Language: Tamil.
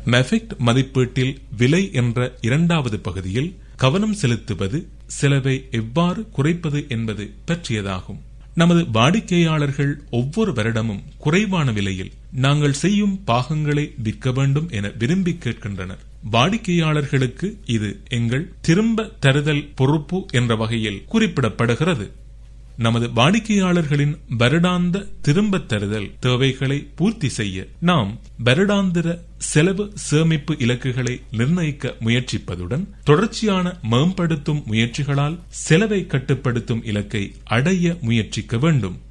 மெஃபெக்ட் மதிப்பீட்டில் விலை என்ற இரண்டாவது பகுதியில் கவனம் செலுத்துவது செலவை எவ்வாறு குறைப்பது என்பது பற்றியதாகும் நமது வாடிக்கையாளர்கள் ஒவ்வொரு வருடமும் குறைவான விலையில் நாங்கள் செய்யும் பாகங்களை விற்க வேண்டும் என விரும்பி கேட்கின்றனர் வாடிக்கையாளர்களுக்கு இது எங்கள் திரும்ப தருதல் பொறுப்பு என்ற வகையில் குறிப்பிடப்படுகிறது நமது வாடிக்கையாளர்களின் வருடாந்த திரும்ப தருதல் தேவைகளை பூர்த்தி செய்ய நாம் வருடாந்திர செலவு சேமிப்பு இலக்குகளை நிர்ணயிக்க முயற்சிப்பதுடன் தொடர்ச்சியான மேம்படுத்தும் முயற்சிகளால் செலவை கட்டுப்படுத்தும் இலக்கை அடைய முயற்சிக்க வேண்டும்